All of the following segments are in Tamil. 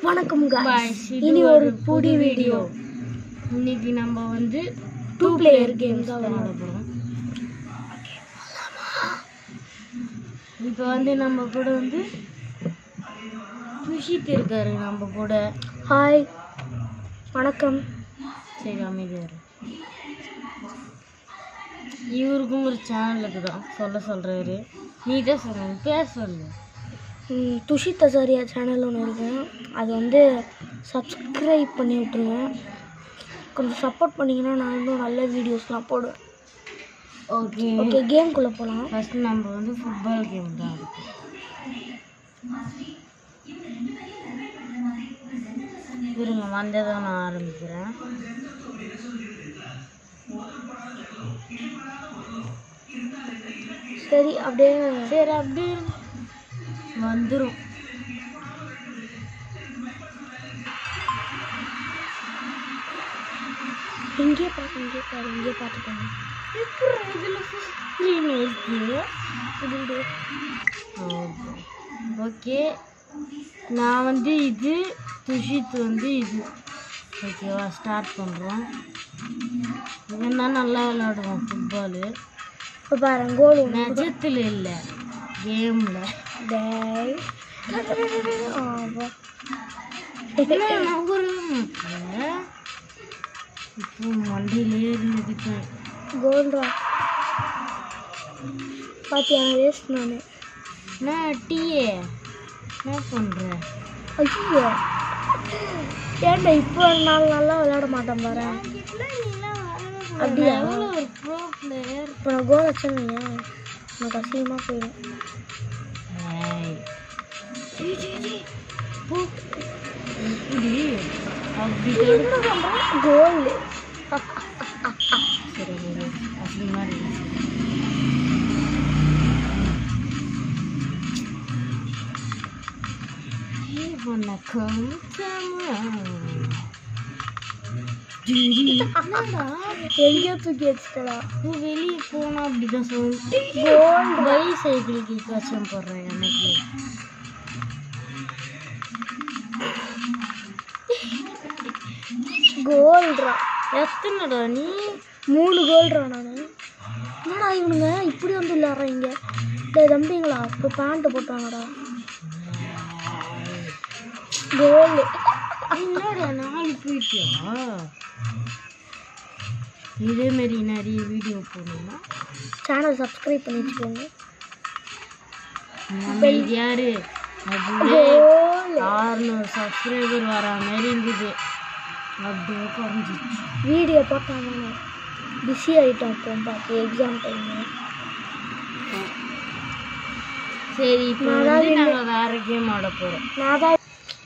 வணக்கம் guys. Guys, இது இனி ஒரு புடி வீடியோ இன்னைக்கு நம்ம வந்து டூ பிளேயர் கேம் தான் விளையாட விளையாட போறோம் இப்போ வந்து நம்ம கூட வந்து துஷித் இருக்காரு நம்ம கூட ஹாய் வணக்கம் சரி அமைதியாரு இவருக்கும் ஒரு சேனல் இருக்குதான் சொல்ல சொல்றாரு நீ தான் சொல்லணும் பேர் சொல்லு ம், துஷித் அசாரியா சேனல் ஒன்று இருக்கு அது வந்து சப்ஸ்கிரைப் பண்ணி விட்ருங்க கொஞ்சம் சப்போர்ட் பண்ணிங்கன்னா நான் இன்னும் நல்ல வீடியோஸ்லாம் போடுவேன் ஓகே ஓகே கேம்குள்ளே போகலாம் ஃபர்ஸ்ட் நம்ம வந்து ஃபுட்பால் கேம் தான் இருக்கும் இருங்க வந்ததை நான் ஆரம்பிக்கிறேன் சரி அப்படியே சரி அப்படியே வந்துடும் இங்கேயே பார்த்து இங்கேயே பாரு இங்கேயே பார்த்துக்கோங்க ஓகே நான் வந்து இது துஷித் வந்து இது ஓகேவா ஸ்டார்ட் பண்ணுறோம் இவன் தான் நல்லா விளையாடுவான் ஃபுட்பாலு இப்போ பாரு கோல் ஒன்று நிஜத்தில் இல்லை கேமில் டேய் ஆமா. இப்போ வண்டியிலே இருந்துக்கிட்டேன் கோல்ரா பாத்தியா வேஸ்ட் நான் நான் டீயே என்ன பண்ணுறேன் ஐயோ ஏன்டா இப்போ நாலு நல்லா விளையாட மாட்டேன் பாரு அப்படியா? எவ்வளோ ஒரு ப்ரோ பிளேயர் இப்போ நான் கோல் வச்சேன்னு எனக்கு அசிங்கமாக போயிடும் எப்படி அப்படி தடுக்க கோல் சரி சரி அசிங்கமாக இருக்கு வணக்கம் எங்கேயோ தூக்கி வச்சுட்டடா வெளியே போனா அப்படிதான் சொல்லு கோல் பை சைக்கிளுக்கு கஷ்டம் போடுறேன் எனக்கு கோல்ரா எத்தனைடா நீ மூணு கோல்ரா நான் என்னடா இவனுங்க இப்படி வந்து விளையாடுறீங்க டேய் தம்பிங்களா இப்போ பேண்ட்டு போட்டாங்கடா கோல் என்னடா நாலு போயிட்டியா இதே மாதிரி நிறைய வீடியோ போடணும்னா சேனல் சப்ஸ்கிரைப் பண்ணி வச்சுக்கோங்க நம்ம இது யாரு அதுவே கோல் ஆறுநூறு சப்ஸ்கிரைபர் வர மாதிரி இருந்தது அப்படியே குறைஞ்சிச்சு வீடியோ பார்த்தாங்க பிஸி ஆகிட்டோம் அப்போ பார்த்து எக்ஸாம் டைம் சரி இப்போ நான் தான் வந்து நாங்கள் வேற கேம் ஆட போகிறோம் நான் தான்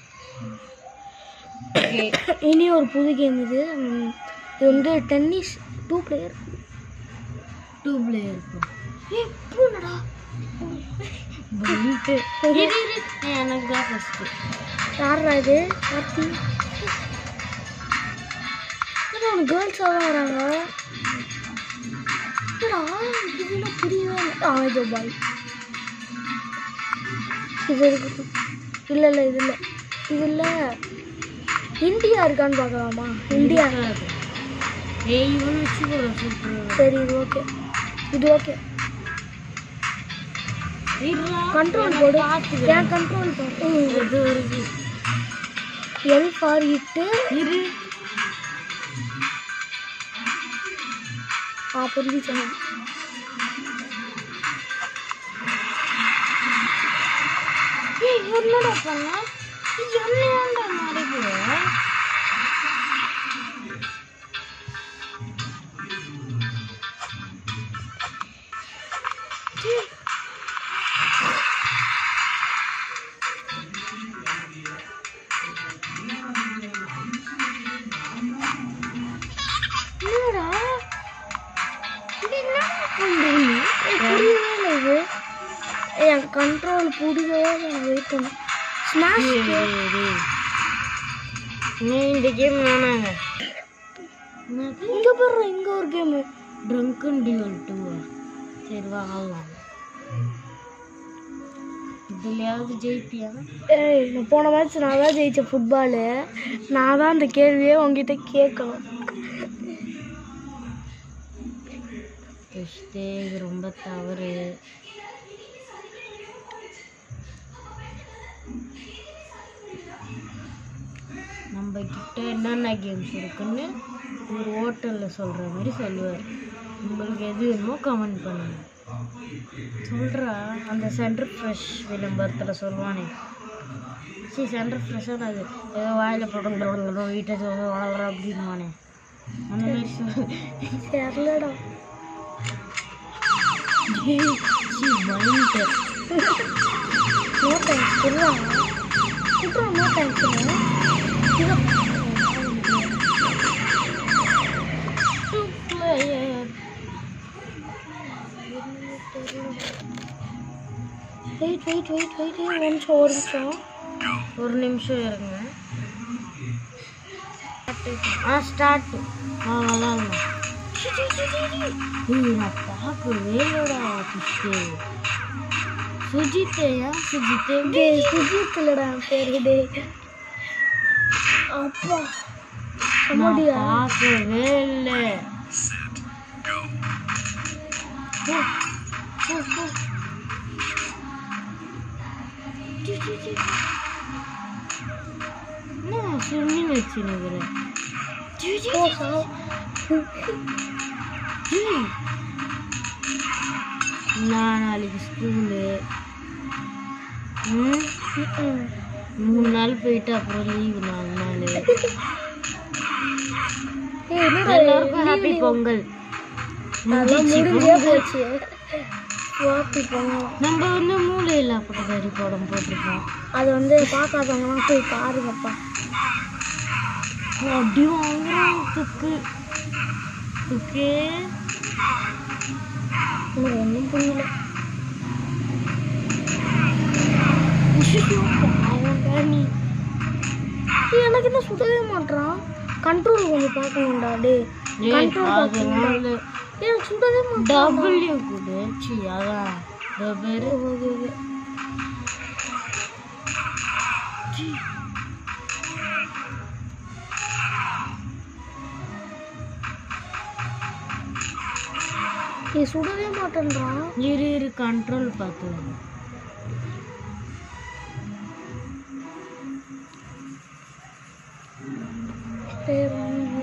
இனி ஒரு புது கேம் இது ம், இது வந்து tennis two player two player இருக்கும் எப்படிடா பண்ணிட்டு இரு, இரு. எனக்கு தான் ஃபஸ்ட்டு யாரா இது கார்த்தி கேர்ள்ஸாக தான் வராங்க என்னடா இதுனா புரியவே இல்லை ஆ இது பாய் இது இருக்கு இல்லை இல்லை இது இல்லை இது இல்லை இந்தியா இருக்கான்னு பார்க்கலாமா இந்தியா ஏய் இவன் வச்சு கூட சூப்பர் சரி இது ஓகே இது ஓகே கண்ட்ரோல் போடு ஏன் கண்ட்ரோல் போடு இது இருக்கு எல் ஃபார் இட்டு இரு ஆ புரிஞ்சிச்சு ஏய் என்னடா பண்ண என்ன ஏன்டா மாறிக்கிற என்னடா இது என்ன பண்றீங்க ஏய், புரியவே இல்லை இது ஏய், என் கண்ட்ரோல் புரியவே இல்லை வெயிட் பண்ணு ஸ்மாஷ் ஏய், ஏய், ஏய். நீ இந்த கேம் வேணாங்க இங்க பாரு இங்க ஒரு game trunk and duel two சரி வா ஆடலாம் இதுலயாவது ஜெயிப்பியா ஏய் நான் போன மேட்ச் நான் தான் ஜெயிச்சேன் ஃபுட்பாலு நான் தான் அந்த கேள்வியே உங்ககிட்ட கேட்கணும் மிஸ்டேக் ரொம்ப தவறு நம்ம கிட்ட என்னென்ன கேம்ஸ் இருக்குன்னு ஒரு ஹோட்டலில் சொல்கிற மாதிரி சொல்லுவார் உங்களுக்கு எது வேணுமோ கமெண்ட் பண்ணுங்க சொல்கிறா அந்த சென்டர் ஃப்ரெஷ் விளம்பரத்தில் சொல்லுவானே சரி சென்டர் ஃப்ரெஷ்ஷாக அது ஏதோ வாயில் போட்டு வீட்டை வளர்ற அப்படின்வானே அந்த மாதிரி சொல்லு தெரிலடா சி பயந்துட்டேன் நோ தேங்க்ஸ் இல்லை இப்போ no thanks wait wait wait wait ஒரு நிமிஷம் ஒரு நிமிஷம் ஒரு நிமிஷம் இருங்க ஆ ஸ்டார்ட் ஆ விளாட்லாம் ஏய் நான் பார்க்கவே இல்லைடா கிஷ்டு சுஜித்தையா சுஜித்தே டேய் சுஜித் இல்லடா பேரு டேய் அப்பா நான் முடியா பார்க்கவே இல்லை என்ன சுண்ணி வச்சுருக்கிறேன் ஓ சாவு நான் நாளைக்கு ஸ்கூலு ம் ம் மூணு நாள் போயிட்டு அப்புறம் லீவு நாலு நாள் ஏய் என்னடா எல்லாருக்கும் ஹாப்பி பொங்கல் அதெல்லாம் முடிஞ்சே போச்சு ஹாப்பி பொங்கல் நம்ம வந்து மூளையில் பட்டதாரி படம் போட்டிருக்கோம் அது வந்து பார்க்காதவங்கலாம் போய் பாருங்கப்பா அடி வாங்குறோம் துக்கு துக்கு எனக்கு ஒன்றும் புரியல பாவம்டா நீ ஏய், எனக்கு என்ன சுத்தவே மாட்றான் கண்ட்ரோல் கொஞ்சம் பார்க்கணும்டா டே ஏய், கண்ட்ரோல் அதெல்லாம் பார்க்கணும்டா இல்லை. ஏய், எனக்கு சுத்தவே மாட்டான் டபுள்யூ கூட சி அதான் இதோ பேரு ஓகே ஓகே நீ சுடவே மாட்டேன்றான் இரு இரு கண்ட்ரோல் பார்த்து பேர் வந்து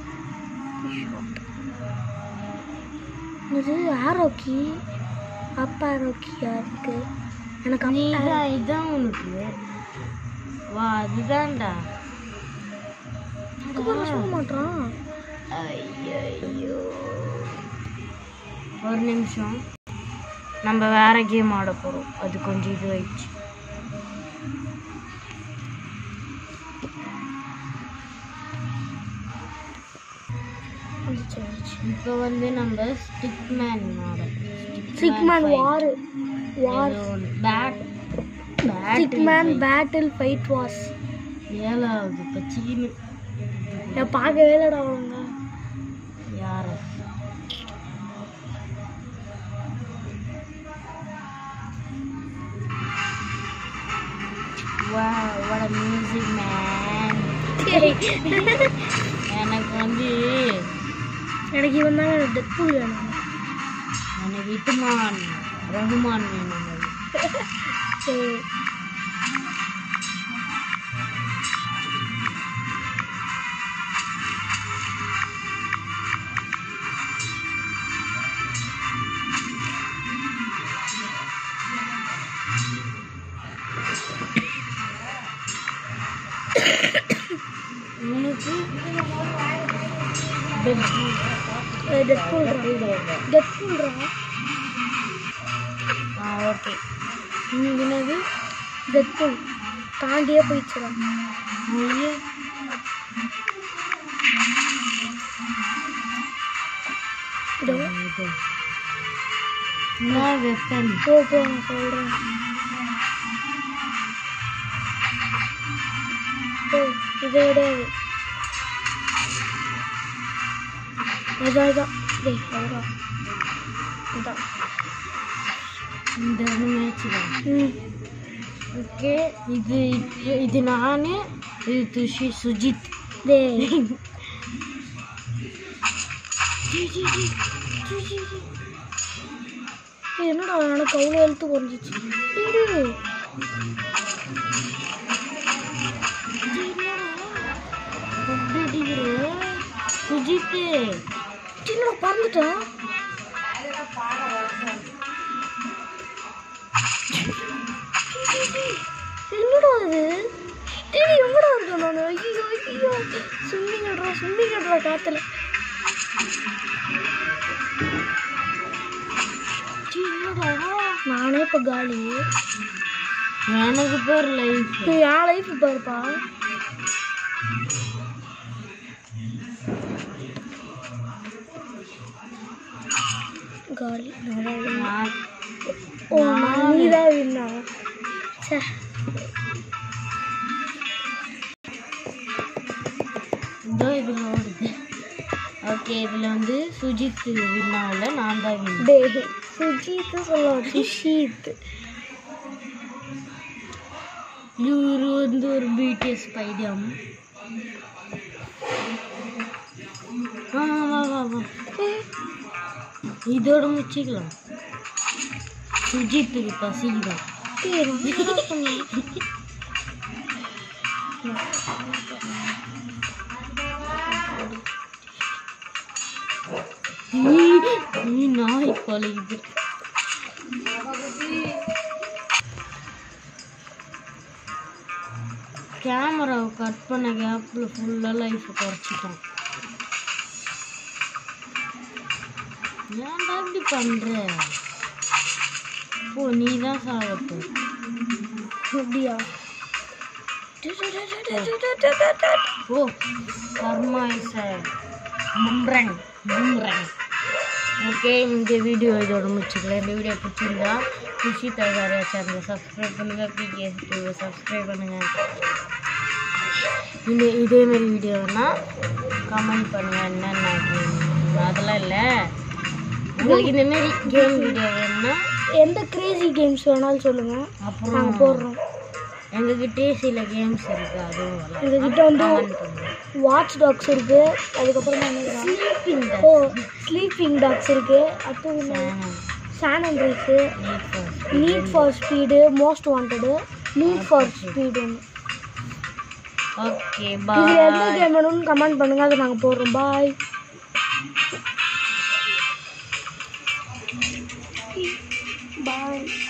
இது ஆரோக்கி அப்பா ஆரோக்கியா இருக்கு எனக்கு நீ அப்பா தான் இதான் உனக்கு வா அதுதான்டா அதுக்கப்புறம் சொல்ல மாட்டான் ஐயோ ஒரு நிமிஷம் நம்ம வேற கேம் ஆட போகிறோம் அது கொஞ்சம் இது ஆயிடுச்சு வந்துச்சு, வந்துச்சு. இப்போ வந்து நம்ம ஸ்டிக் மேன் ஆட stickman war war bat stickman battle fight was ஏழாவது பச்சிக்கின்னு நான் பார்க்கவே இல்லைடா அவங்க யார Wow, what a music man. எனக்கு வந்து எனக்கு இவன் தான் டெத்பூல் வேணும் எனக்கு விட்டுமான் ரகுமான் வேணும் சரி உனக்கு டெத்பூல் டெத்பூல்ரா ஆ ஓகே இன்னைக்கு என்னது டெத்பூல் தாண்டியே போயிடுச்சுடா ஐயே இதோ இது. என்ன வெப்பன் போ போ நான் சொல்கிறேன் ஓ இது கிடையாது அதான் அதான் டேய் அதான் இதான் இந்த மேட்ச் தான் ம் ஓகே இது இது நானு இது துஷி சுஜித் டேய் ஏய், என்னடா எனக்கு அவ்வளோ எழுத்து குறைஞ்சிச்சு இரு அப்படி அடிக்கிற சுஜித்து என்னடா பறந்துட்டேன் என்னடா இது டேய் எங்கடா இருக்கேன் நான் ஐயோ ஐயோ ஸ்விம்மிங் ஆடுறா ஸ்விம்மிங் ஆடுறா காத்துல டேய், என்னடா நானே இப்போ காலி எனக்கு பேர் லைஃப் நீ என் லைஃப் பாருப்பா காலி நான் தான் win. நான் ஓ நீ தான் வின்னா சே இதோ இதில் ஓடுது ஓகே இதில் வந்து சுஜித் வின்னாவில் நான் தான் வின் டே சுஜித் சொல்ல சுஷித் இவரு வந்து ஒரு பிடிஎஸ் பைத்தியம் ஆ, வா வா வா இதோட முடிச்சுக்கலாம் சுஜித்துக்கு பசிக்குதான் நீ நீ நாய் கொலைக்குது கேமராவை கட் பண்ண கேப்பில் ஃபுல்லாக லைஃப் குறைச்சிட்டான் ஏன்டா இப்படி பண்ணுற ஓ நீ தான் சாகத்து அப்படியா oh karma is boomerang boomerang okay இந்த வீடியோ இதோட முடிச்சுக்கலாம் இந்த வீடியோ பிடிச்சிருந்தா குஷி தகாரியா சேனலை சப்ஸ்கிரைப் பண்ணுங்கள் பிகேஎஸ் டிவியை சப்ஸ்கிரைப் பண்ணுங்கள் இந்த இதே மாதிரி வீடியோனா கமெண்ட் பண்ணுங்கள் என்னென்ன game. அதெல்லாம் இல்லை உங்களுக்கு இந்த மாதிரி கேம் வீடியோ வேணும்னா எந்த கிரேசி கேம்ஸ் வேணாலும் சொல்லுங்க அப்புறம் நாங்கள் போடுறோம் எங்ககிட்டயே சில கேம்ஸ் இருக்குது அதுவும் விளையாடலாம். எங்ககிட்ட வந்து comment பண்ணுங்க வாட்ச் டாக்ஸ் இருக்கு அதுக்கப்புறம் என்ன Sleeping Dogs. Oh sleeping dogs இருக்கு அடுத்தது Channel. San Andreas Need for need for speed most wanted need for speed ஒன்று ஓகே இதில் எந்த பாய் கேம் வேணும்னு கமெண்ட் பண்ணுங்க அதை நாங்கள் போடுறோம் பாய் பாய்